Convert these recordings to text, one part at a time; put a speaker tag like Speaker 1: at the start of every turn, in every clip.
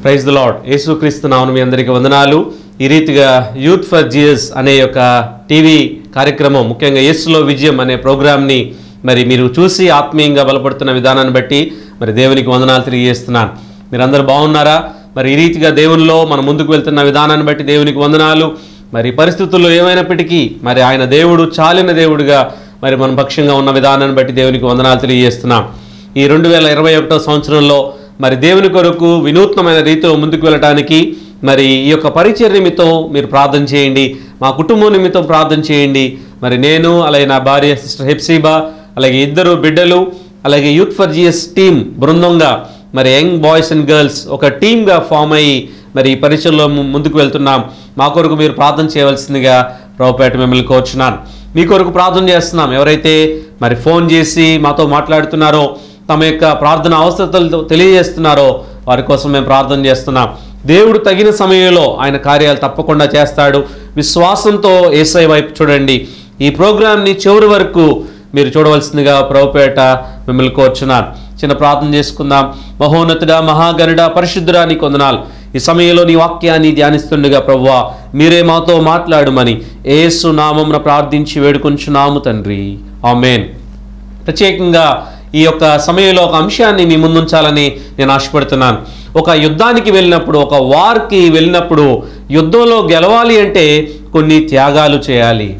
Speaker 1: praise the lord యేసుక్రీస్తు నామను మీ అందరికీ వందనాలు ఈ రీతిగా యూత్ ఫర్ జిఎస్ అనే యొక్క టీవీ కార్యక్రమం ముఖ్యంగా యేసులో విజయం అనే ప్రోగ్రామ్ని మరి మీరు చూసి ఆత్మీయంగా బలపడుతున్న విధానాన్ని బట్టి మరి దేవునికి వందనాలు తెలియజేస్తున్నాను మీరందరూ బాగున్నారా మరి ఈ రీతిగా దేవునిలో మనం ముందుకు వెళ్తున్న విధానాన్ని బట్టి దేవునికి వందనాలు మరి పరిస్థితుల్లో ఏమైనప్పటికీ మరి ఆయన దేవుడు చాలిన దేవుడుగా మరి మన పక్షంగా ఉన్న విధానాన్ని బట్టి దేవునికి వందనాలు తెలియజేస్తున్నాం ఈ రెండు వేల ఇరవై ఒకటో సంవత్సరంలో మరి దేవుని కొరకు వినూత్నమైన రీతిలో ముందుకు వెళ్ళటానికి మరి ఈ యొక్క పరిచయ నిమిత్తం మీరు ప్రార్థన చేయండి మా కుటుంబం నిమిత్తం ప్రార్థన చేయండి మరి నేను అలాగే నా భార్య సిస్టర్ హెప్సీబా అలాగే ఇద్దరు బిడ్డలు అలాగే యూత్ ఫర్ జిఎస్ టీమ్ బృందంగా మరి యంగ్ బాయ్స్ అండ్ గర్ల్స్ ఒక టీమ్గా ఫామ్ అయ్యి మరి ఈ పరిచయంలో ము- ముందుకు వెళ్తున్నాం మా కొరకు మీరు ప్రార్థన చేయవలసిందిగా ప్రభుపేట మిమ్మల్ని కోరుచున్నాను మీ కొరకు ప్రార్థన చేస్తున్నాం ఎవరైతే మరి ఫోన్ చేసి మాతో మాట్లాడుతున్నారో తమ యొక్క ప్రార్థన అవసరతలు తెలియజేస్తున్నారో వారి కోసం మేము ప్రార్థన చేస్తున్నాం దేవుడు తగిన సమయంలో ఆయన కార్యాలు తప్పకుండా చేస్తాడు విశ్వాసంతో ఏసై వైపు చూడండి ఈ ప్రోగ్రాంని చివరి వరకు మీరు చూడవలసిందిగా ప్రభుపేట మిమ్మల్ని కోరుచున్నాను చిన్న ప్రార్థన చేసుకుందాం మహోన్నతుడా మహాగరుడ పరిశుద్ధుడా నీ కొందనాలు ఈ సమయంలో నీ వాక్యాన్ని ధ్యానిస్తుండగా ప్రభువా మీరే మాతో మాట్లాడుమని ఏసు నామమున ప్రార్థించి వేడుకొంచున్నాము తండ్రి ఆమెన్ ప్రత్యేకంగా ఈ యొక్క సమయంలో ఒక అంశాన్ని మీ ముందుంచాలని నేను ఆశపడుతున్నాను ఒక యుద్ధానికి వెళ్ళినప్పుడు ఒక వార్కి వెళ్ళినప్పుడు యుద్ధంలో గెలవాలి అంటే కొన్ని త్యాగాలు చేయాలి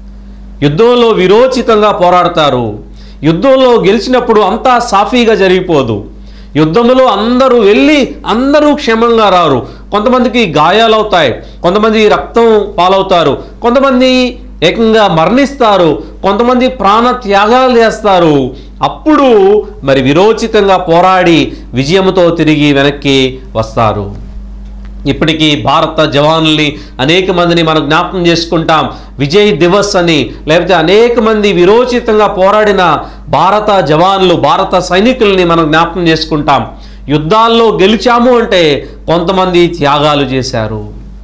Speaker 1: యుద్ధంలో విరోచితంగా పోరాడతారు యుద్ధంలో గెలిచినప్పుడు అంతా సాఫీగా జరిగిపోదు యుద్ధంలో అందరూ వెళ్ళి అందరూ క్షేమంగా రారు కొంతమందికి గాయాలవుతాయి కొంతమంది రక్తం పాలవుతారు కొంతమంది ఏకంగా మరణిస్తారు కొంతమంది ప్రాణ త్యాగాలు చేస్తారు అప్పుడు మరి విరోచితంగా పోరాడి విజయంతో తిరిగి వెనక్కి వస్తారు ఇప్పటికీ భారత జవానుల్ని అనేక మందిని మనం జ్ఞాపకం చేసుకుంటాం విజయ్ దివస్ అని లేకపోతే అనేక మంది విరోచితంగా పోరాడిన భారత జవాన్లు భారత సైనికుల్ని మనం జ్ఞాపకం చేసుకుంటాం యుద్ధాల్లో గెలిచాము అంటే కొంతమంది త్యాగాలు చేశారు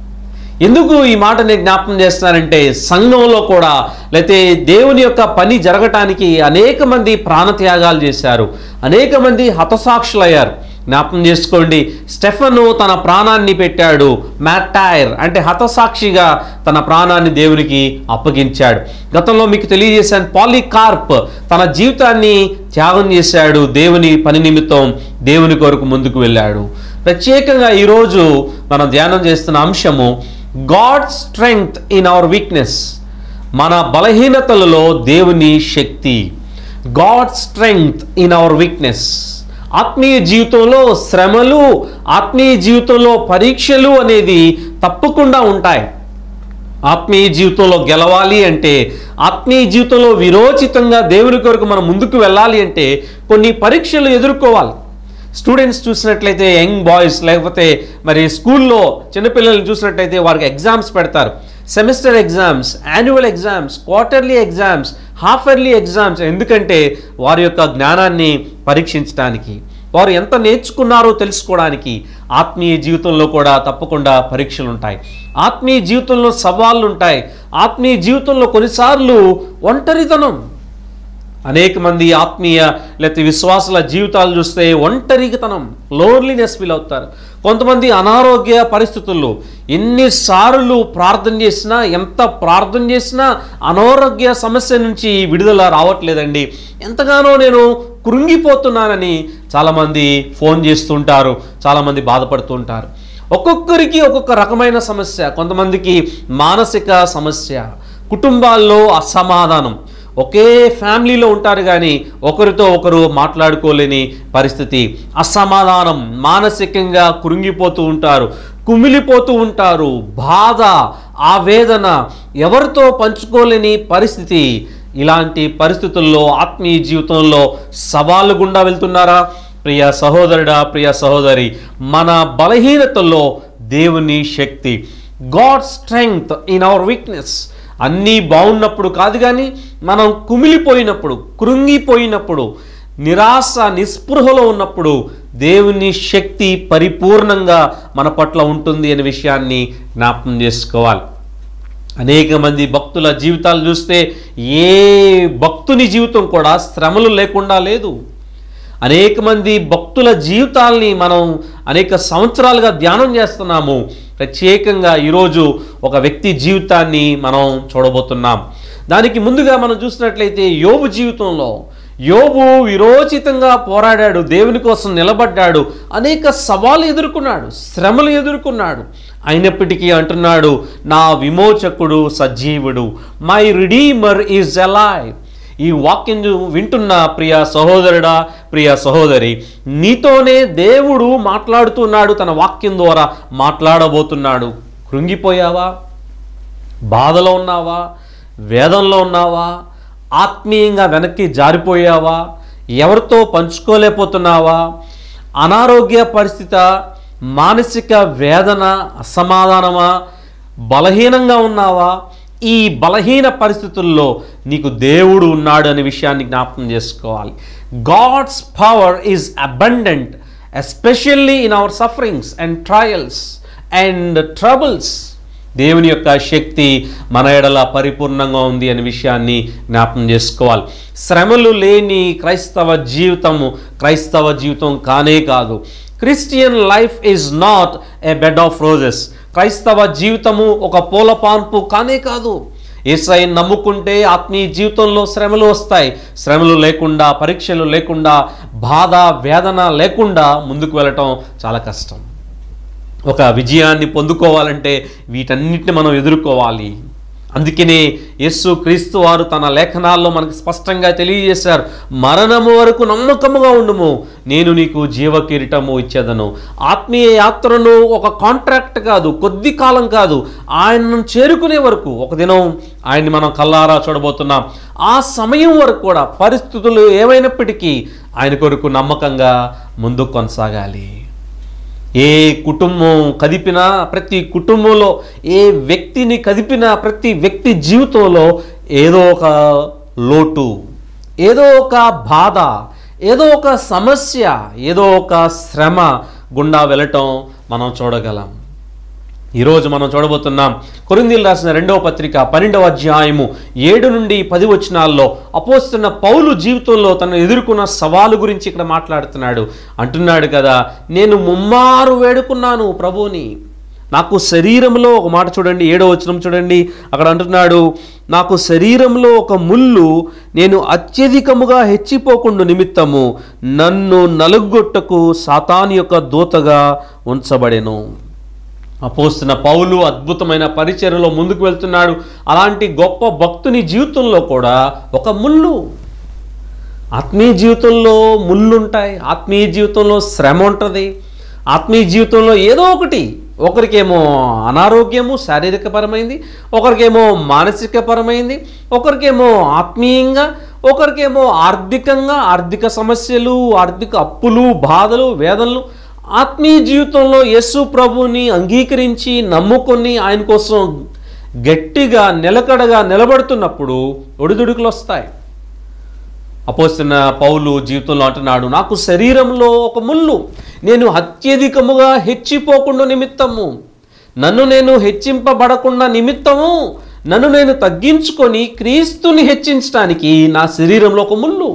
Speaker 1: ఎందుకు ఈ మాట నేను జ్ఞాపకం చేస్తున్నానంటే సంఘంలో కూడా లేకపోతే దేవుని యొక్క పని జరగటానికి అనేక మంది ప్రాణత్యాగాలు చేశారు అనేక మంది హతసాక్షులయ్యారు జ్ఞాపకం చేసుకోండి స్టెఫను తన ప్రాణాన్ని పెట్టాడు మ్యాటైర్ అంటే హతసాక్షిగా తన ప్రాణాన్ని దేవునికి అప్పగించాడు గతంలో మీకు తెలియజేశాను పాలికార్ప్ తన జీవితాన్ని త్యాగం చేశాడు దేవుని పని నిమిత్తం దేవుని కొరకు ముందుకు వెళ్ళాడు ప్రత్యేకంగా ఈరోజు మనం ధ్యానం చేస్తున్న అంశము God strength in our weakness మన బలహీనతలలో దేవుని శక్తి God strength in our weakness ఆత్మీయ జీవితంలో శ్రమలు ఆత్మీయ జీవితంలో పరీక్షలు అనేది తప్పకుండా ఉంటాయి ఆత్మీయ జీవితంలో గెలవాలి అంటే ఆత్మీయ జీవితంలో విరోచితంగా దేవుని కొరకు మనం ముందుకు వెళ్ళాలి అంటే కొన్ని పరీక్షలు ఎదుర్కోవాలి స్టూడెంట్స్ చూసినట్లయితే యంగ్ బాయ్స్ లేకపోతే మరి స్కూల్లో చిన్నపిల్లల్ని చూసినట్లయితే వారికి ఎగ్జామ్స్ పెడతారు semester exams annual exams quarterly exams half yearly exams ఎందుకంటే వారి యొక్క జ్ఞానాన్ని పరీక్షించడానికి వారు ఎంత నేర్చుకున్నారో తెలుసుకోవడానికి ఆత్మీయ జీవితంలో కూడా తప్పకుండా పరీక్షలు ఉంటాయి ఆత్మీయ జీవితంలో సవాళ్ళు ఉంటాయి ఆత్మీయ జీవితంలో కొన్నిసార్లు ఒంటరితనం అనేక మంది ఆత్మీయ లేకపోతే విశ్వాసుల జీవితాలు చూస్తే ఒంటరితనం లోన్లీనెస్ ఫీల్ అవుతారు కొంతమంది అనారోగ్య పరిస్థితుల్లో ఎన్నిసార్లు ప్రార్థన చేసినా ఎంత ప్రార్థన చేసినా అనారోగ్య సమస్య నుంచి విడుదల రావట్లేదండి ఎంతగానో నేను కృంగిపోతున్నానని చాలామంది ఫోన్ చేస్తుంటారు చాలామంది బాధపడుతుంటారు ఒక్కొక్కరికి ఒక్కొక్క రకమైన సమస్య కొంతమందికి మానసిక సమస్య కుటుంబాల్లో అసమాధానం ఒకే ఫ్యామిలీలో ఉంటారు కానీ ఒకరితో ఒకరు మాట్లాడుకోలేని పరిస్థితి అసమాధానం మానసికంగా కృంగిపోతూ ఉంటారు కుమిలిపోతూ ఉంటారు బాధ ఆవేదన ఎవరితో పంచుకోలేని పరిస్థితి ఇలాంటి పరిస్థితుల్లో ఆత్మీయ జీవితంలో సవాళ్ళు గుండా వెళ్తున్నారా ప్రియ సహోదరుడా ప్రియ సహోదరి మన బలహీనతల్లో దేవుని శక్తి God strength in our weakness అన్నీ బాగున్నప్పుడు కాదు కానీ మనం కుమిలిపోయినప్పుడు కృంగిపోయినప్పుడు నిరాశ నిస్పృహలో ఉన్నప్పుడు దేవుని శక్తి పరిపూర్ణంగా మన పట్ల ఉంటుంది అనే విషయాన్ని జ్ఞాపకం చేసుకోవాలి అనేక మంది భక్తుల జీవితాలు చూస్తే ఏ భక్తుని జీవితం కూడా శ్రమలు లేకుండా లేదు అనేక మంది భక్తుల జీవితాల్ని మనం అనేక సంవత్సరాలుగా ధ్యానం చేస్తున్నాము ప్రత్యేకంగా ఈరోజు ఒక వ్యక్తి జీవితాన్ని మనం చూడబోతున్నాం దానికి ముందుగా మనం చూసినట్లయితే యోబు జీవితంలో యోబు విరోచితంగా పోరాడాడు దేవుని కోసం నిలబడ్డాడు అనేక సవాళ్ళు ఎదుర్కొన్నాడు శ్రమలు ఎదుర్కొన్నాడు అయినప్పటికీ అంటున్నాడు నా విమోచకుడు సజీవుడు మై రిడీమర్ ఈజ్ అలైవ్ ఈ వాక్యం వింటున్న ప్రియ సహోదరుడా ప్రియ సహోదరి నీతోనే దేవుడు మాట్లాడుతున్నాడు తన వాక్యం ద్వారా మాట్లాడబోతున్నాడు కృంగిపోయావా బాధలో ఉన్నావా వేదంలో ఉన్నావా ఆత్మీయంగా వెనక్కి జారిపోయావా ఎవరితో పంచుకోలేకపోతున్నావా అనారోగ్య పరిస్థితి మానసిక వేదన అసమాధానమా బలహీనంగా ఉన్నావా ఈ బలహీన పరిస్థితుల్లో నీకు దేవుడు ఉన్నాడు అనే విషయాన్ని జ్ఞాపకం చేసుకోవాలి God's power is abundant especially in our sufferings and trials and troubles దేవుని యొక్క శక్తి మన ఎడల పరిపూర్ణంగా ఉంది అనే విషయాన్ని జ్ఞాపకం చేసుకోవాలి శ్రమలు లేని క్రైస్తవ జీవితము క్రైస్తవ జీవితం కానే కాదు Christian life is not a bed of roses క్రైస్తవ జీవితము ఒక పూల పాన్పు కానే కాదు ఏసై నమ్ముకుంటే ఆత్మీయ జీవితంలో శ్రమలు వస్తాయి శ్రమలు లేకుండా పరీక్షలు లేకుండా బాధ వేదన లేకుండా ముందుకు వెళ్ళటం చాలా కష్టం ఒక విజయాన్ని పొందుకోవాలంటే వీటన్నిటిని మనం ఎదుర్కోవాలి అందుకనే యేసు క్రీస్తు వారు తన లేఖనాల్లో మనకు స్పష్టంగా తెలియజేశారు మరణము వరకు నమ్మకముగా ఉండుము నేను నీకు జీవ కిరీటము ఇచ్చేదను ఆత్మీయ యాత్రను ఒక కాంట్రాక్ట్ కాదు కొద్ది కాలం కాదు ఆయనను చేరుకునే వరకు ఒక దినం ఆయన్ని మనం కల్లారా చూడబోతున్నాం ఆ సమయం వరకు కూడా పరిస్థితులు ఏమైనప్పటికీ ఆయన కొరకు నమ్మకంగా ముందుకు కొనసాగాలి ఏ కుటుంబం కదిపినా ప్రతి కుటుంబంలో ఏ వ్యక్తిని కదిపినా ప్రతి వ్యక్తి జీవితంలో ఏదో ఒక లోటు ఏదో ఒక బాధ ఏదో ఒక సమస్య ఏదో ఒక శ్రమ గుండా వెళ్ళటం మనం చూడగలం ఈరోజు మనం చూడబోతున్నాం కొరిందీలు రాసిన రెండవ పత్రిక పన్నెండవ అధ్యాయము ఏడు నుండి పది వచనాల్లో అపోస్తున్న పౌలు జీవితంలో తను ఎదుర్కొన్న సవాలు గురించి ఇక్కడ మాట్లాడుతున్నాడు అంటున్నాడు కదా నేను ముమ్మారు వేడుకున్నాను ప్రభువుని నాకు శరీరంలో ఒక మాట చూడండి ఏడో వచనం చూడండి అక్కడ అంటున్నాడు నాకు శరీరంలో ఒక ముళ్ళు నేను అత్యధికముగా హెచ్చిపోకుండా నిమిత్తము నన్ను నలుగొట్టకు సాతాను యొక్క దూతగా ఉంచబడెను అపోస్తున్న పౌలు అద్భుతమైన పరిచర్యలో ముందుకు వెళ్తున్నాడు అలాంటి గొప్ప భక్తుని జీవితంలో కూడా ఒక ముళ్ళు ఆత్మీయ జీవితంలో ముళ్ళుంటాయి ఆత్మీయ జీవితంలో శ్రమ ఉంటుంది ఆత్మీయ జీవితంలో ఏదో ఒకటి ఒకరికేమో అనారోగ్యము శారీరక పరమైంది ఒకరికేమో మానసిక పరమైంది ఒకరికేమో ఆత్మీయంగా ఒకరికేమో ఆర్థికంగా ఆర్థిక సమస్యలు ఆర్థిక అప్పులు బాధలు వేదనలు ఆత్మీయ జీవితంలో యేసు ప్రభుని అంగీకరించి నమ్ముకొని ఆయన కోసం గట్టిగా నిలకడగా నిలబడుతున్నప్పుడు ఒడిదుడుకులు వస్తాయి అపోస్తున్న పౌలు జీవితంలో అంటున్నాడు నాకు శరీరంలో ఒక ముళ్ళు నేను అత్యధికముగా హెచ్చిపోకుండా నిమిత్తము నన్ను నేను హెచ్చింపబడకుండా నిమిత్తము నన్ను నేను తగ్గించుకొని క్రీస్తుని హెచ్చించడానికి నా శరీరంలో ఒక ముళ్ళు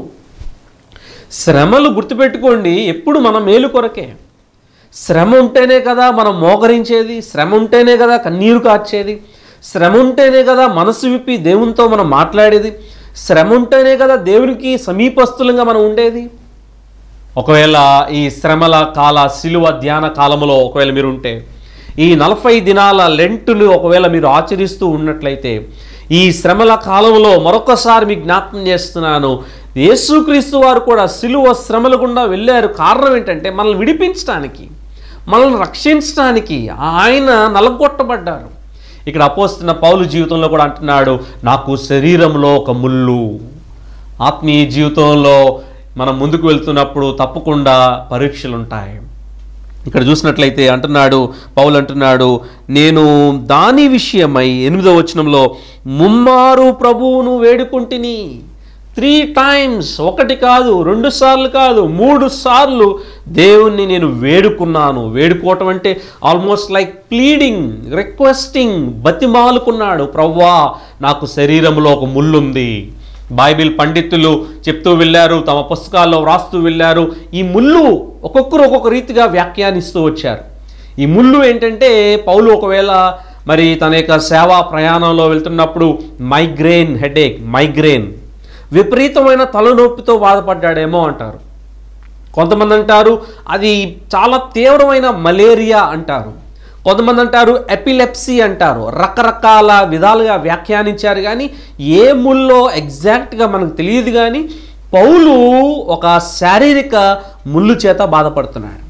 Speaker 1: శ్రమలు గుర్తుపెట్టుకోండి ఎప్పుడు మన మేలు కొరకే శ్రమ ఉంటేనే కదా మనం మోకరించేది శ్రమ ఉంటేనే కదా కన్నీరు కార్చేది శ్రమ ఉంటేనే కదా మనసు విప్పి దేవునితో మనం మాట్లాడేది శ్రమ ఉంటేనే కదా దేవునికి సమీపస్తులంగా మనం ఉండేది ఒకవేళ ఈ శ్రమల కాల శిలువ ధ్యాన కాలంలో ఒకవేళ మీరు ఉంటే ఈ నలభై దినాల లెంటును ఒకవేళ మీరు ఆచరిస్తూ ఉన్నట్లయితే ఈ శ్రమల కాలంలో మరొకసారి మీకు జ్ఞాపకం చేస్తున్నాను యేసుక్రీస్తు వారు కూడా శిలువ శ్రమల గుండా వెళ్ళారు కారణం ఏంటంటే మనల్ని విడిపించడానికి మనల్ని రక్షించడానికి ఆయన నలగొట్టబడ్డారు ఇక్కడ అపోస్తున్న పౌలు జీవితంలో కూడా అంటున్నాడు నాకు శరీరంలో ఒక ముళ్ళు ఆత్మీయ జీవితంలో మనం ముందుకు వెళ్తున్నప్పుడు తప్పకుండా పరీక్షలు ఉంటాయి ఇక్కడ చూసినట్లయితే అంటున్నాడు పౌలు అంటున్నాడు నేను దాని విషయమై ఎనిమిదో వచనంలో ముమ్మారు ప్రభువును వేడుకుంటుని త్రీ టైమ్స్ ఒకటి కాదు రెండు సార్లు కాదు మూడు సార్లు దేవుణ్ణి నేను వేడుకున్నాను వేడుకోవటం అంటే ఆల్మోస్ట్ లైక్ ప్లీడింగ్ రిక్వెస్టింగ్ బతిమాలుకున్నాడు ప్రవ్వా నాకు శరీరంలో ఒక ముళ్ళుంది బైబిల్ పండితులు చెప్తూ వెళ్ళారు తమ పుస్తకాల్లో వ్రాస్తూ వెళ్ళారు ఈ ముళ్ళు ఒక్కొక్కరు ఒక్కొక్క రీతిగా వ్యాఖ్యానిస్తూ వచ్చారు ఈ ముళ్ళు ఏంటంటే పౌలు ఒకవేళ మరి తన యొక్క సేవా ప్రయాణంలో వెళ్తున్నప్పుడు మైగ్రేన్ హెడేక్ మైగ్రేన్ విపరీతమైన తలనొప్పితో బాధపడ్డాడేమో అంటారు కొంతమంది అంటారు అది చాలా తీవ్రమైన మలేరియా అంటారు కొంతమంది అంటారు ఎపిలెప్సీ అంటారు రకరకాల విధాలుగా వ్యాఖ్యానించారు కానీ ఏ ముల్లో ఎగ్జాక్ట్గా మనకు తెలియదు కానీ పౌలు ఒక శారీరక ముళ్ళు చేత బాధపడుతున్నాడు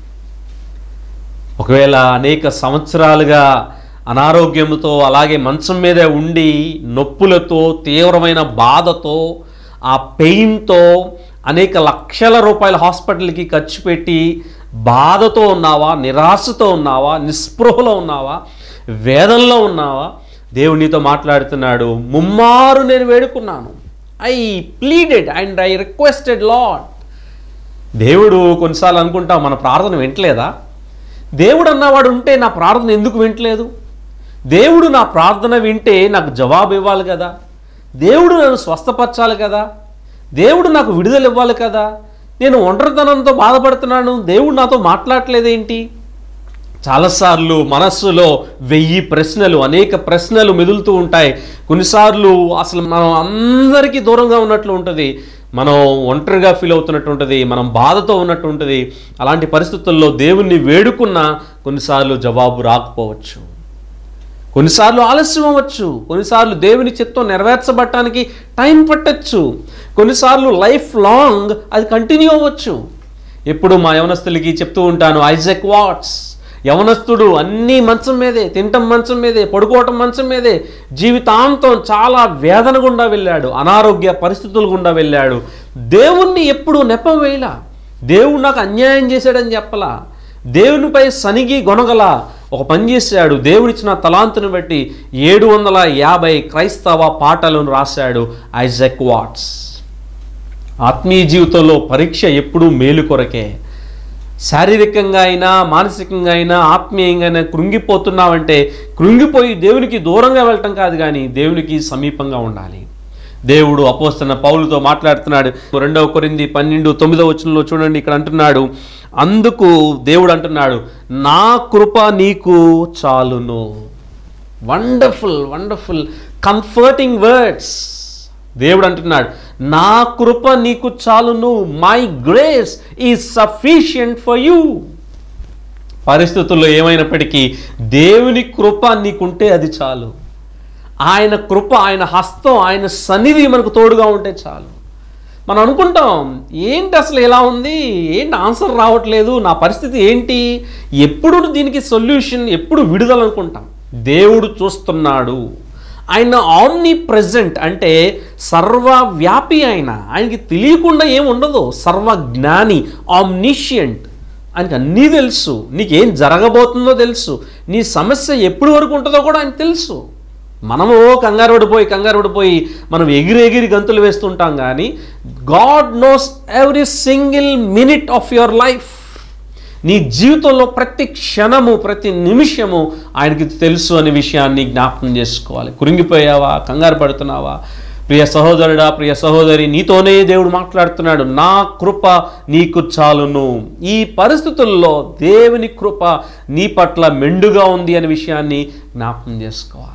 Speaker 1: ఒకవేళ అనేక సంవత్సరాలుగా అనారోగ్యంతో అలాగే మంచం మీదే ఉండి నొప్పులతో తీవ్రమైన బాధతో ఆ పెయిన్తో అనేక లక్షల రూపాయల హాస్పిటల్కి ఖర్చు పెట్టి బాధతో ఉన్నావా నిరాశతో ఉన్నావా నిస్పృహలో ఉన్నావా వేదనలో ఉన్నావా దేవుడు నీతో మాట్లాడుతున్నాడు ముమ్మారు నేను వేడుకున్నాను I pleaded and I requested Lord దేవుడు కొన్నిసార్లు అనుకుంటాం మన ప్రార్థన వింటలేదా దేవుడు అన్నవాడు ఉంటే నా ప్రార్థన ఎందుకు వింటలేదు దేవుడు నా ప్రార్థన వింటే నాకు జవాబు ఇవ్వాలి కదా దేవుడు నన్ను స్వస్థపరచాలి కదా దేవుడు నాకు విడుదల ఇవ్వాలి కదా నేను ఒంటరితనంతో బాధపడుతున్నాను దేవుడు నాతో మాట్లాడట్లేదేంటి చాలాసార్లు మనస్సులో వెయ్యి ప్రశ్నలు అనేక ప్రశ్నలు మెదులుతూ ఉంటాయి కొన్నిసార్లు అసలు మనం అందరికీ దూరంగా ఉన్నట్లు ఉంటుంది మనం ఒంటరిగా ఫీల్ అవుతున్నట్టు ఉంటుంది మనం బాధతో ఉన్నట్టు ఉంటుంది అలాంటి పరిస్థితుల్లో దేవుణ్ణి వేడుకున్నా కొన్నిసార్లు జవాబు రాకపోవచ్చు కొన్నిసార్లు ఆలస్యం అవ్వచ్చు కొన్నిసార్లు దేవుని చిత్తం నెరవేర్చబడటానికి టైం పట్టచ్చు కొన్నిసార్లు లైఫ్ లాంగ్ అది కంటిన్యూ అవ్వచ్చు ఎప్పుడు మా యవనస్తులకి చెప్తూ ఉంటాను ఐజెక్ వాట్స్ యవనస్తుడు అన్నీ మంచం మీదే తింటం మంచం మీదే పడుకోవటం మంచం మీదే జీవితాంతం చాలా వేదన గుండా వెళ్ళాడు అనారోగ్య పరిస్థితుల గుండా వెళ్ళాడు దేవుణ్ణి ఎప్పుడు నెపం వేయలా దేవుడు నాకు అన్యాయం చేశాడని చెప్పలా దేవునిపై సనిగి గొనగల ఒక పని చేశాడు దేవుడిచ్చిన తలాంతుని బట్టి ఏడు వందల యాభై క్రైస్తవ పాటలను రాశాడు ఐజెక్ వాట్స్ ఆత్మీయ జీవితంలో పరీక్ష ఎప్పుడూ మేలు కొరకే శారీరకంగా అయినా మానసికంగా అయినా ఆత్మీయంగా అయినా కృంగిపోతున్నావంటే కృంగిపోయి దేవునికి దూరంగా వెళ్ళటం కాదు కానీ దేవునికి సమీపంగా ఉండాలి దేవుడు అపోస్తున్న పౌలుతో మాట్లాడుతున్నాడు రెండవ కొరింది పన్నెండు తొమ్మిదవ వచనంలో చూడండి ఇక్కడ అంటున్నాడు అందుకు దేవుడు అంటున్నాడు నా కృప నీకు చాలును వండర్ఫుల్ వండర్ఫుల్ కంఫర్టింగ్ వర్డ్స్ దేవుడు అంటున్నాడు నా కృప నీకు చాలును my grace is sufficient for you పరిస్థితుల్లో ఏమైనప్పటికీ దేవుని కృప నీకుంటే అది చాలు ఆయన కృప ఆయన హస్తం ఆయన సన్నిధి మనకు తోడుగా ఉంటే చాలు మనం అనుకుంటాం ఏంటి అసలు ఎలా ఉంది ఏంటి ఆన్సర్ రావట్లేదు నా పరిస్థితి ఏంటి ఎప్పుడు దీనికి సొల్యూషన్ ఎప్పుడు విడుదల అనుకుంటాం దేవుడు చూస్తున్నాడు ఆయన ఆమ్ని ప్రజెంట్ అంటే సర్వవ్యాపి ఆయన ఆయనకి తెలియకుండా ఏం ఉండదు సర్వజ్ఞాని ఆమ్నిషియంట్ ఆయనకి అన్నీ తెలుసు నీకేం జరగబోతుందో తెలుసు నీ సమస్య ఎప్పటి వరకు ఉంటుందో కూడా ఆయన తెలుసు మనము కంగారు పడిపోయి కంగారు పడిపోయి మనం ఎగిరి ఎగిరి గంతులు వేస్తుంటాం కానీ God knows every single minute of your life నీ జీవితంలో ప్రతి క్షణము ప్రతి నిమిషము ఆయనకి తెలుసు అనే విషయాన్ని జ్ఞాపకం చేసుకోవాలి కురింగిపోయావా కంగారు పడుతున్నావా ప్రియ సహోదరుడా ప్రియ సహోదరి నీతోనే దేవుడు మాట్లాడుతున్నాడు నా కృప నీకు చాలును ఈ పరిస్థితుల్లో దేవుని కృప నీ పట్ల మెండుగా ఉంది అనే విషయాన్ని జ్ఞాపకం చేసుకోవాలి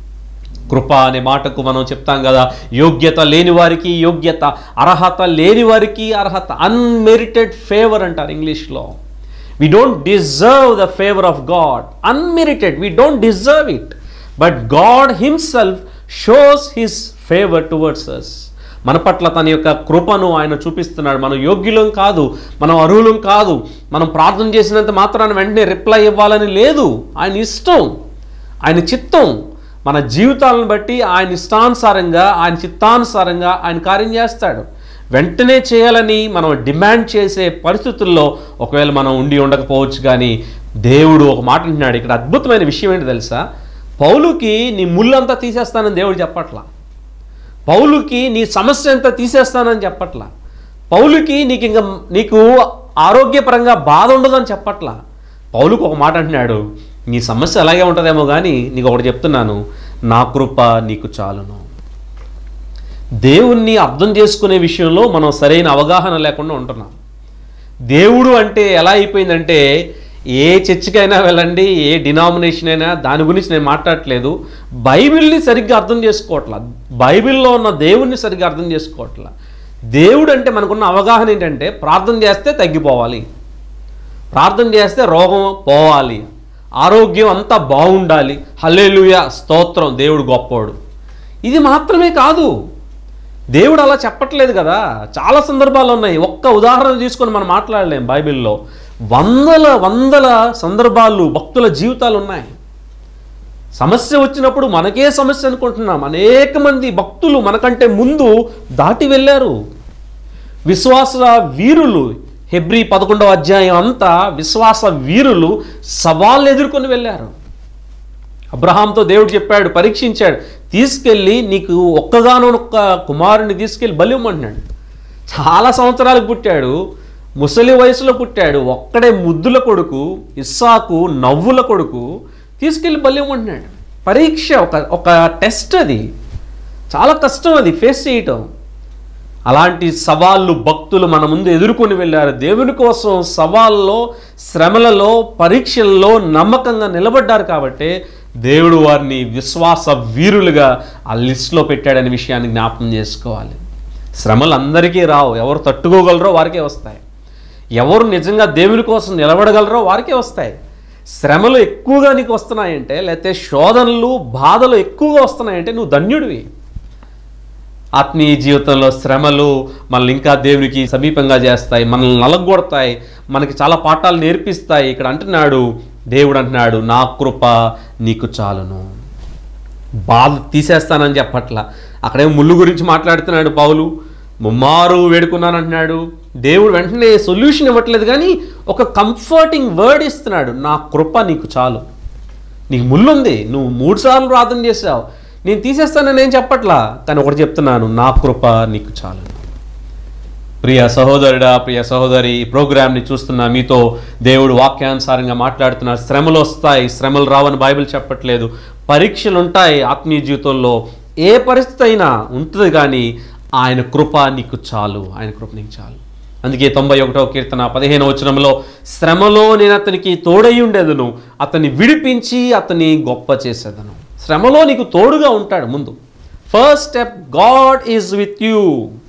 Speaker 1: కృప అనే మాటకు మనం చెప్తాం కదా యోగ్యత లేని వారికి యోగ్యత అర్హత లేని వారికి అర్హత అన్మెరిటెడ్ ఫేవర్ అంటారు ఇంగ్లీష్లో we don't deserve the favour of God unmerited we don't deserve it but God himself shows his favour towards us మన పట్ల తన యొక్క కృపను ఆయన చూపిస్తున్నాడు మనం యోగ్యులం కాదు మనం అర్హులం కాదు మనం ప్రార్థన చేసినంత మాత్రాన వెంటనే రిప్లై ఇవ్వాలని లేదు ఆయన ఇష్టం ఆయన చిత్తం మన జీవితాలను బట్టి ఆయన ఇష్టానుసారంగా ఆయన చిత్తానుసారంగా ఆయన కార్యం చేస్తాడు వెంటనే చేయాలని మనం డిమాండ్ చేసే పరిస్థితుల్లో ఒకవేళ మనం ఉండి ఉండకపోవచ్చు కానీ దేవుడు ఒక మాట అంటున్నాడు ఇక్కడ అద్భుతమైన విషయం ఏంటి తెలుసా పౌలుకి నీ ముళ్ళంతా తీసేస్తానని దేవుడు చెప్పట్లా పౌలుకి నీ సమస్య అంతా తీసేస్తానని చెప్పట్లా పౌలుకి నీకు ఇంకా నీకు ఆరోగ్యపరంగా బాధ ఉండదని చెప్పట్లా పౌలుకు ఒక మాట అంటున్నాడు నీ సమస్య అలాగే ఉంటుందేమో కానీ నీకు ఒకటి చెప్తున్నాను నా కృప నీకు చాలును దేవుణ్ణి అర్థం చేసుకునే విషయంలో మనం సరైన అవగాహన లేకుండా ఉంటున్నాం దేవుడు అంటే ఎలా అయిపోయిందంటే ఏ చర్చికైనా వెళ్ళండి ఏ డినామినేషన్ అయినా దాని గురించి నేను మాట్లాడట్లేదు బైబిల్ని సరిగ్గా అర్థం చేసుకోవట్లా బైబిల్లో ఉన్న దేవుణ్ణి సరిగ్గా అర్థం చేసుకోవట్లా దేవుడు అంటే మనకున్న అవగాహన ఏంటంటే ప్రార్థన చేస్తే తగ్గిపోవాలి ప్రార్థన చేస్తే రోగం పోవాలి ఆరోగ్యం అంతా బాగుండాలి హల్లెలూయ స్తోత్రం దేవుడు గొప్పోడు ఇది మాత్రమే కాదు దేవుడు అలా చెప్పట్లేదు కదా చాలా సందర్భాలు ఉన్నాయి ఒక్క ఉదాహరణ తీసుకొని మనం మాట్లాడలేం బైబిల్లో వందల వందల సందర్భాలు భక్తుల జీవితాలు ఉన్నాయి సమస్య వచ్చినప్పుడు మనకే సమస్య అనుకుంటున్నాం అనేక మంది భక్తులు మనకంటే ముందు దాటి వెళ్ళారు విశ్వాస వీరులు హెబ్రి పదకొండవ అధ్యాయం అంతా విశ్వాస వీరులు సవాళ్ళు ఎదుర్కొని వెళ్ళారు అబ్రహాంతో దేవుడు చెప్పాడు పరీక్షించాడు తీసుకెళ్ళి నీకు ఒక్కగానొక్క కుమారుని తీసుకెళ్ళి బలివ్వమంటున్నాడు చాలా సంవత్సరాలకు పుట్టాడు ముసలి వయసులో పుట్టాడు ఒక్కడే ముద్దుల కొడుకు ఇస్సాకు నవ్వుల కొడుకు తీసుకెళ్ళి బలివ్వమంటున్నాడు పరీక్ష ఒక ఒక టెస్ట్ అది చాలా కష్టం అది ఫేస్ చేయటం అలాంటి సవాళ్ళు భక్తులు మన ముందు ఎదుర్కొని వెళ్ళారు దేవుని కోసం సవాల్లో శ్రమలలో పరీక్షల్లో నమ్మకంగా నిలబడ్డారు కాబట్టి దేవుడు వారిని విశ్వాస వీరులుగా ఆ లిస్ట్లో పెట్టాడనే విషయాన్ని జ్ఞాపకం చేసుకోవాలి శ్రమలు అందరికీ రావు ఎవరు తట్టుకోగలరో వారికే వస్తాయి ఎవరు నిజంగా దేవుని కోసం నిలబడగలరో వారికే వస్తాయి శ్రమలు ఎక్కువగా నీకు వస్తున్నాయంటే లేకపోతే శోధనలు బాధలు ఎక్కువగా వస్తున్నాయంటే నువ్వు ధన్యుడివి ఆత్మీయ జీవితంలో శ్రమలు మనల్ని ఇంకా దేవునికి సమీపంగా చేస్తాయి మనల్ని నలగొడతాయి మనకి చాలా పాఠాలు నేర్పిస్తాయి ఇక్కడ అంటున్నాడు దేవుడు అంటున్నాడు నా కృప నీకు చాలును బాధ తీసేస్తానని చెప్పట్లా అక్కడేమో ముళ్ళు గురించి మాట్లాడుతున్నాడు పౌలు ముమ్మారు వేడుకున్నాను అంటున్నాడు దేవుడు వెంటనే సొల్యూషన్ ఇవ్వట్లేదు కానీ ఒక కంఫర్టింగ్ వర్డ్ ఇస్తున్నాడు నా కృప నీకు చాలు నీకు ముళ్ళుంది నువ్వు మూడు సార్లు ప్రార్థన చేసావు నేను తీసేస్తానని నేను చెప్పట్లా కానీ ఒకటి చెప్తున్నాను నా కృప నీకు చాలు ప్రియ సహోదరుడా ప్రియ సహోదరి ఈ ప్రోగ్రామ్ని చూస్తున్న మీతో దేవుడు వాక్యానుసారంగా మాట్లాడుతున్నారు శ్రమలు వస్తాయి శ్రమలు రావని బైబిల్ చెప్పట్లేదు పరీక్షలు ఉంటాయి ఆత్మీయ జీవితంలో ఏ పరిస్థితి అయినా ఉంటుంది కానీ ఆయన కృప నీకు చాలు ఆయన కృప నీకు చాలు అందుకే తొంభై ఒకటవ కీర్తన పదిహేను వచనంలో శ్రమలో నేను అతనికి తోడై ఉండేదను అతన్ని విడిపించి అతని గొప్ప చేసేదను శ్రమలో నీకు తోడుగా ఉంటాడు ముందు first step God is with you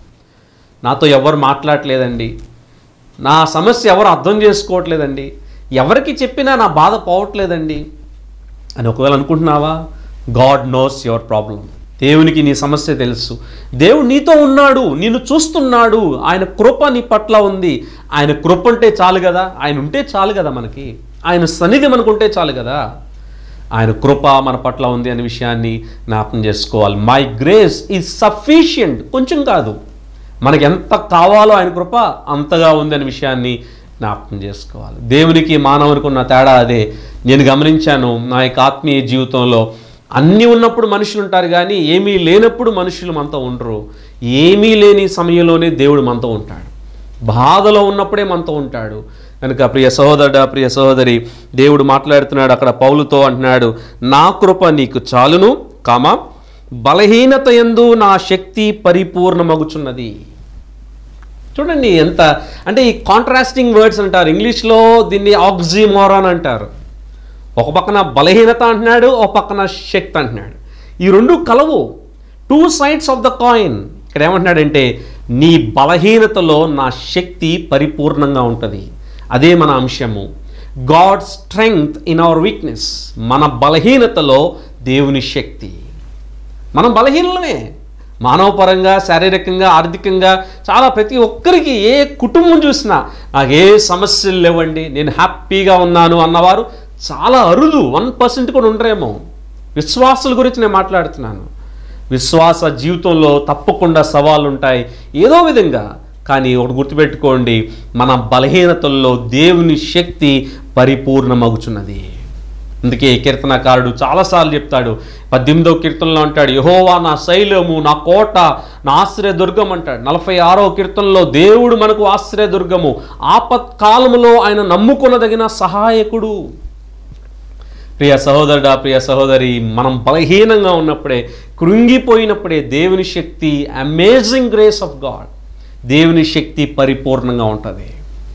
Speaker 1: నాతో ఎవరు మాట్లాడట్లేదండి నా సమస్య ఎవరు అర్థం చేసుకోవట్లేదండి ఎవరికి చెప్పినా నా బాధ పోవట్లేదండి అని ఒకవేళ అనుకుంటున్నావా గాడ్ నోస్ యువర్ ప్రాబ్లం దేవునికి నీ సమస్య తెలుసు దేవుడు నీతో ఉన్నాడు నిన్ను చూస్తున్నాడు ఆయన కృప నీ పట్ల ఉంది ఆయన కృప ఉంటే చాలు కదా ఆయన ఉంటే చాలు కదా మనకి ఆయన సన్నిధి మనకుంటే చాలు కదా ఆయన కృప మన పట్ల ఉంది అనే విషయాన్ని జ్ఞాపకం చేసుకోవాలి మై గ్రేస్ ఈజ్ సఫిషియంట్ కొంచెం కాదు మనకి ఎంత కావాలో ఆయన కృప అంతగా ఉంది అనే విషయాన్ని జ్ఞాపకం చేసుకోవాలి దేవునికి మానవునికి ఉన్న తేడా అదే నేను గమనించాను నా యొక్క ఆత్మీయ జీవితంలో అన్నీ ఉన్నప్పుడు మనుషులు ఉంటారు కానీ ఏమీ లేనప్పుడు మనుషులు మనతో ఉండరు ఏమీ లేని సమయంలోనే దేవుడు మనతో ఉంటాడు బాధలో ఉన్నప్పుడే మనతో ఉంటాడు కనుక ప్రియ సహోదరుడ ప్రియ సహోదరి దేవుడు మాట్లాడుతున్నాడు అక్కడ పౌలుతో అంటున్నాడు నా కృప నీకు చాలును కామ బలహీనత ఎందు నా శక్తి పరిపూర్ణమగుచున్నది చూడండి ఎంత అంటే ఈ కాంట్రాస్టింగ్ వర్డ్స్ అంటారు ఇంగ్లీష్లో దీన్ని ఆక్సిమోరాన్ అంటారు ఒక పక్కన బలహీనత అంటున్నాడు ఒక పక్కన శక్తి అంటున్నాడు ఈ రెండు కలవు two sides of the coin ఇక్కడ ఏమంటున్నాడంటే నీ బలహీనతలో నా శక్తి పరిపూర్ణంగా ఉంటుంది అదే మన అంశము God strength in our weakness మన బలహీనతలో దేవుని శక్తి మనం బలహీనలమే మానవపరంగా శారీరకంగా ఆర్థికంగా చాలా ప్రతి ఒక్కరికి ఏ కుటుంబం చూసినా నాకు ఏ సమస్యలు లేవండి నేను హ్యాపీగా ఉన్నాను అన్నవారు చాలా అరుదు వన్ పర్సెంట్ కూడా ఉండరేమో విశ్వాసుల గురించి నేను మాట్లాడుతున్నాను విశ్వాస జీవితంలో తప్పకుండా సవాళ్ళు ఉంటాయి ఏదో విధంగా కానీ ఒకటి గుర్తుపెట్టుకోండి మన బలహీనతల్లో దేవుని శక్తి పరిపూర్ణమగుచున్నది అందుకే కీర్తనకారుడు చాలాసార్లు చెప్తాడు పద్దెనిమిదవ కీర్తనలో అంటాడు యహోవా నా శైలము నా కోట నా ఆశ్రయదుర్గం అంటాడు నలభై ఆరవ కీర్తనలో దేవుడు మనకు ఆశ్రయదుర్గము ఆపత్కాలములో ఆయన నమ్ముకొనదగిన సహాయకుడు ప్రియ సహోదరుడా ప్రియ సహోదరి మనం బలహీనంగా ఉన్నప్పుడే కృంగిపోయినప్పుడే దేవుని శక్తి అమేజింగ్ గ్రేస్ ఆఫ్ గాడ్ దేవుని శక్తి పరిపూర్ణంగా ఉంటుంది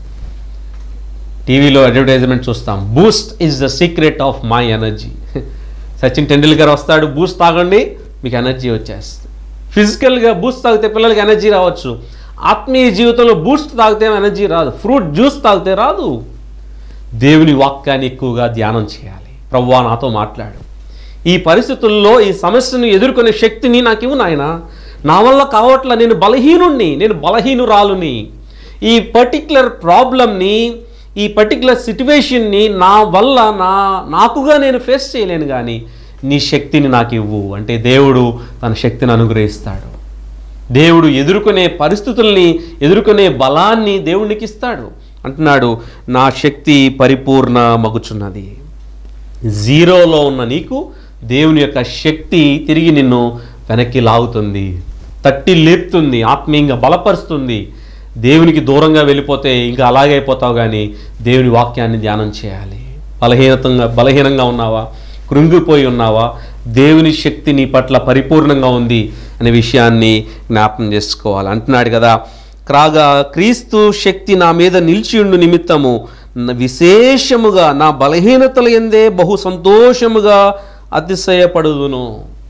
Speaker 1: టీవీలో అడ్వర్టైజ్మెంట్ చూస్తాం Boost is the secret of my energy Sachin Tendulkar వస్తాడు బూస్ట్ తాగండి మీకు ఎనర్జీ వచ్చేస్తుంది ఫిజికల్గా బూస్ట్ తాగితే పిల్లలకి ఎనర్జీ రావచ్చు ఆత్మీయ జీవితంలో బూస్ట్ తాగితే ఎనర్జీ రాదు ఫ్రూట్ జ్యూస్ తాగితే రాదు దేవుని వాక్యాన్ని ఎక్కువగా ధ్యానం చేయాలి ప్రవ్వా నాతో మాట్లాడు ఈ పరిస్థితుల్లో ఈ సమస్యను ఎదుర్కొనే శక్తిని నాకు ఇవ్వు నాయన నా వల్ల కావట్ల నేను బలహీనుణ్ణి నేను బలహీనురాలుని ఈ పర్టిక్యులర్ ప్రాబ్లమ్ని ఈ పర్టిక్యులర్ సిట్యువేషన్ని నా వల్ల నా నాకుగా నేను ఫేస్ చేయలేను కానీ నీ శక్తిని నాకు ఇవ్వు అంటే దేవుడు తన శక్తిని అనుగ్రహిస్తాడు దేవుడు ఎదుర్కొనే పరిస్థితుల్ని ఎదుర్కొనే బలాన్ని దేవునికి ఇస్తాడు అంటున్నాడు నా శక్తి పరిపూర్ణ మగుచున్నది జీరోలో ఉన్న నీకు దేవుని యొక్క శక్తి తిరిగి నిన్ను వెనక్కి లాగుతుంది తట్టి లేపుతుంది ఆత్మీయంగా బలపరుస్తుంది దేవునికి దూరంగా వెళ్ళిపోతే ఇంకా అలాగే అయిపోతావు కానీ దేవుని వాక్యాన్ని ధ్యానం చేయాలి బలహీనతంగా బలహీనంగా ఉన్నావా కృంగిపోయి ఉన్నావా దేవుని శక్తి నీ పట్ల పరిపూర్ణంగా ఉంది అనే విషయాన్ని జ్ఞాపకం చేసుకోవాలి అంటున్నాడు కదా క్రాగా క్రీస్తు శక్తి నా మీద నిలిచియుండు నిమిత్తము న- విశేషముగా నా బలహీనతల ఎందే బహు సంతోషముగా అతిశయపడుదును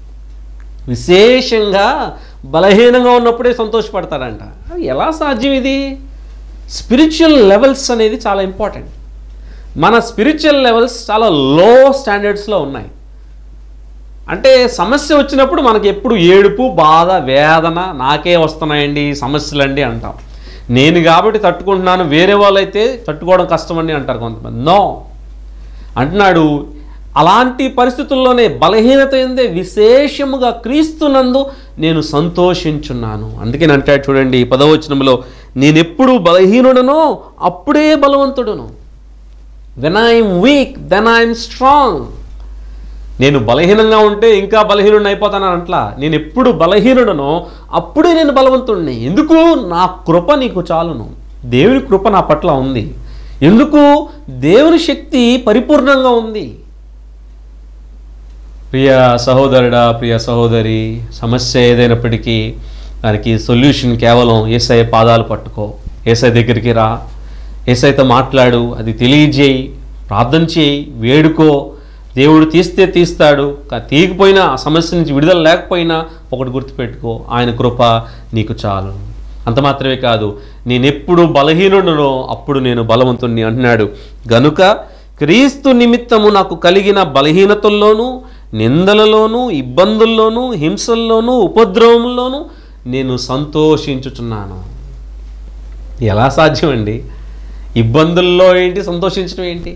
Speaker 1: విశేషంగా బలహీనంగా ఉన్నప్పుడే సంతోషపడతాడంట అది ఎలా సాధ్యం ఇది స్పిరిచువల్ లెవెల్స్ అనేది చాలా ఇంపార్టెంట్ మన స్పిరిచువల్ లెవెల్స్ చాలా లో స్టాండర్డ్స్లో ఉన్నాయి అంటే సమస్య వచ్చినప్పుడు మనకి ఎప్పుడు ఏడుపు బాధ వేదన నాకే వస్తున్నాయండి ఈ సమస్యలండి అంటాం నేను కాబట్టి తట్టుకుంటున్నాను వేరే వాళ్ళైతే తట్టుకోవడం కష్టమండి అంటారు కొంతమంది నో అంటున్నాడు అలాంటి పరిస్థితుల్లోనే బలహీనత ఎందే విశేషముగా క్రీస్తునందు నేను సంతోషించున్నాను అందుకని అంటాడు చూడండి పదవచనంలో నేనెప్పుడు బలహీనుడనో అప్పుడే బలవంతుడును when I'm weak then I'm strong నేను బలహీనంగా ఉంటే ఇంకా బలహీనుడిని అయిపోతానని అట్లా నేను ఎప్పుడు బలహీనుడనో అప్పుడే నేను బలవంతుడిని ఎందుకు నా కృప నీకు చాలును దేవుని కృప నా పట్ల ఉంది ఎందుకు దేవుని శక్తి పరిపూర్ణంగా ఉంది ప్రియ సహోదరుడా ప్రియ సహోదరి సమస్య ఏదైనప్పటికీ దానికి సొల్యూషన్ కేవలం ఏసఐ పాదాలు పట్టుకో ఏసఐ దగ్గరికి రా ఏసైతో మాట్లాడు అది తెలియజేయి ప్రార్థన చేయి వేడుకో దేవుడు తీస్తే తీస్తాడు కా- తీయకపోయినా ఆ సమస్య నుంచి విడుదల లేకపోయినా ఒకటి గుర్తుపెట్టుకో ఆయన కృప నీకు చాలు అంత మాత్రమే కాదు నేను ఎప్పుడు బలహీనుడునో అప్పుడు నేను బలవంతుణ్ణి అంటున్నాడు గనుక క్రీస్తు నిమిత్తము నాకు కలిగిన బలహీనతల్లోనూ నిందలలోనూ ఇబ్బందుల్లోనూ హింసల్లోనూ ఉపద్రవంలోనూ నేను సంతోషించుచున్నాను ఎలా సాధ్యమండి ఇబ్బందుల్లో ఏంటి సంతోషించడం ఏంటి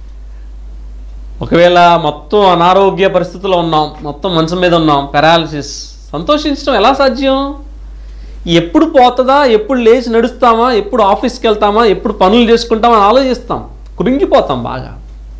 Speaker 1: ఒకవేళ మొత్తం అనారోగ్య పరిస్థితుల్లో ఉన్నాం మొత్తం మంచం మీద ఉన్నాం పెరాలసిస్ సంతోషించడం ఎలా సాధ్యం ఎప్పుడు పోతుందా ఎప్పుడు లేచి నడుస్తామా ఎప్పుడు ఆఫీస్కి వెళ్తామా ఎప్పుడు పనులు చేసుకుంటామా అని ఆలోచిస్తాం కృంగిపోతాం బాగా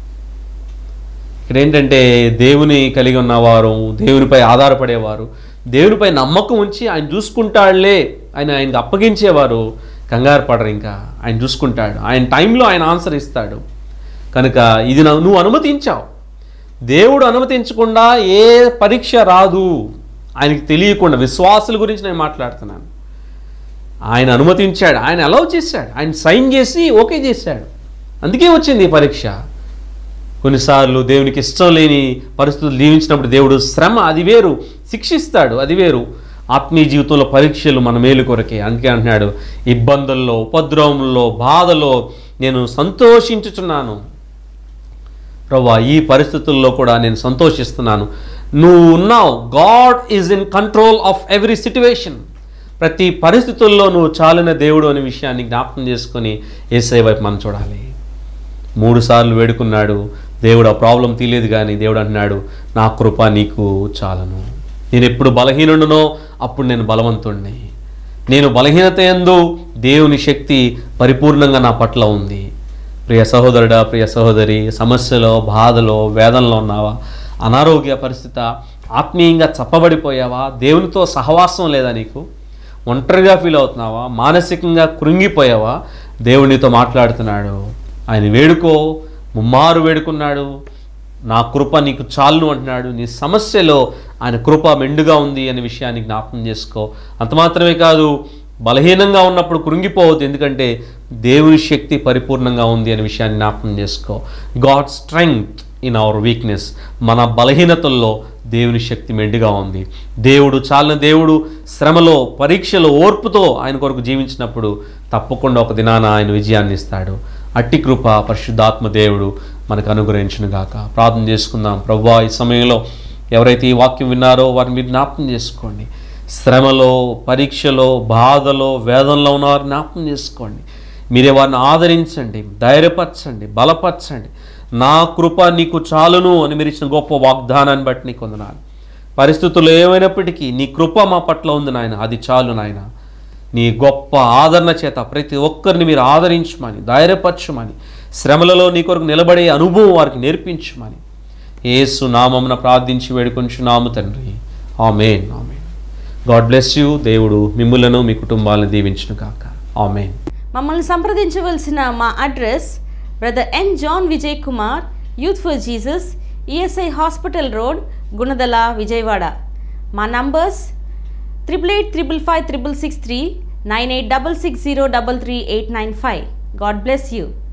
Speaker 1: ఇక్కడ ఏంటంటే దేవుని కలిగి ఉన్నవారు దేవునిపై ఆధారపడేవారు దేవునిపై నమ్మకం ఉంచి ఆయన చూసుకుంటాడులే ఆయన ఆయనకు అప్పగించేవారు కంగారు పడరు ఇంకా ఆయన చూసుకుంటాడు ఆయన టైంలో ఆయన ఆన్సర్ ఇస్తాడు కనుక ఇది నా- నువ్వు అనుమతించావు దేవుడు అనుమతించకుండా ఏ పరీక్ష రాదు ఆయనకి తెలియకుండా విశ్వాసుల గురించి నేను మాట్లాడుతున్నాను ఆయన అనుమతించాడు ఆయన అలౌ చేశాడు ఆయన సైన్ చేసి ఓకే చేశాడు అందుకే వచ్చింది ఈ పరీక్ష కొన్నిసార్లు దేవునికి ఇష్టం లేని పరిస్థితులు దీవించినప్పుడు దేవుడు శ్రమ అది వేరు శిక్షిస్తాడు అది వేరు ఆత్మీయ జీవితంలో పరీక్షలు మన మేలు కొరకే అందుకే అంటున్నాడు ఇబ్బందుల్లో ఉపద్రవంలో బాధలో నేను సంతోషించుచున్నాను ప్రభా ఈ పరిస్థితుల్లో కూడా నేను సంతోషిస్తున్నాను నువ్వు ఉన్నావు God is in control of every situation ప్రతి పరిస్థితుల్లో నువ్వు చాలిన దేవుడు అనే విషయాన్ని జ్ఞాపకం చేసుకొని ఏసై వైపు మనం చూడాలి మూడు సార్లు వేడుకున్నాడు దేవుడు ఆ ప్రాబ్లం తీయలేదు కానీ దేవుడు అంటున్నాడు నా కృప నీకు చాలను నేను ఎప్పుడు బలహీనుడునో అప్పుడు నేను బలవంతుణ్ణి నేను బలహీనత ఎందు దేవుని శక్తి పరిపూర్ణంగా నా పట్ల ఉంది ప్రియ సహోదరుడా ప్రియ సహోదరి సమస్యలో బాధలో వేదనలో ఉన్నావా అనారోగ్య పరిస్థితి ఆత్మీయంగా చప్పబడిపోయావా దేవునితో సహవాసం లేదా నీకు ఒంటరిగా ఫీల్ అవుతున్నావా మానసికంగా కృంగిపోయావా దేవునితో మాట్లాడుతున్నాడు ఆయన వేడుకో ముమ్మారు వేడుకున్నాడు నా కృప నీకు చాలును అంటున్నాడు నీ సమస్యలో ఆయన కృప మెండుగా ఉంది అనే విషయాన్ని జ్ఞాపకం చేసుకో అంత మాత్రమే కాదు బలహీనంగా ఉన్నప్పుడు కృంగిపోవద్దు ఎందుకంటే దేవుని శక్తి పరిపూర్ణంగా ఉంది అనే విషయాన్ని జ్ఞాపకం చేసుకో God strength in our weakness మన బలహీనతల్లో దేవుని శక్తి మెండుగా ఉంది దేవుడు చాలిన దేవుడు శ్రమలో పరీక్షలో ఓర్పుతో ఆయన కొరకు జీవించినప్పుడు తప్పకుండా ఒక దినాన ఆయన విజయాన్ని ఇస్తాడు అట్టి కృప పరిశుద్ధాత్మ దేవుడు మనకు అనుగ్రహించును గాక ప్రార్థన చేసుకుందాం ప్రవ్వా ఈ సమయంలో ఎవరైతే ఈ వాక్యం విన్నారో వారిని మీరు జ్ఞాపకం చేసుకోండి శ్రమలో పరీక్షలో బాధలో వేదనలో ఉన్నవారు జ్ఞాపకం చేసుకోండి మీరే వారిని ఆదరించండి ధైర్యపరచండి బలపరచండి నా కృప నీకు చాలును అని మీరు ఇచ్చిన గొప్ప వాగ్దానాన్ని బట్టి నీకు వందనాలు పరిస్థితులు ఏమైనప్పటికీ నీ కృప మా పట్ల ఉంది నాయన అది చాలు నాయన నీ గొప్ప ఆదరణ చేత ప్రతి ఒక్కరిని మీరు ఆదరించమని ధైర్యపరచమని శ్రమలలో నీ కొరకు నిలబడే అనుభవం వారికి నేర్పించమని ఏసు నామమున ప్రార్థించి వేడుకొంచున్నాము తండ్రి amen amen God bless you దేవుడు మిమ్ములను మీ కుటుంబాలను దీవించును కాక ఆమెన్
Speaker 2: మమ్మల్ని సంప్రదించవలసిన మా address brother N John Vijay Kumar youth for Jesus ESI hospital road Gunadala Vijayawada మా numbers triple eight triple five triple six three nine eight double six zero double three eight nine five God bless you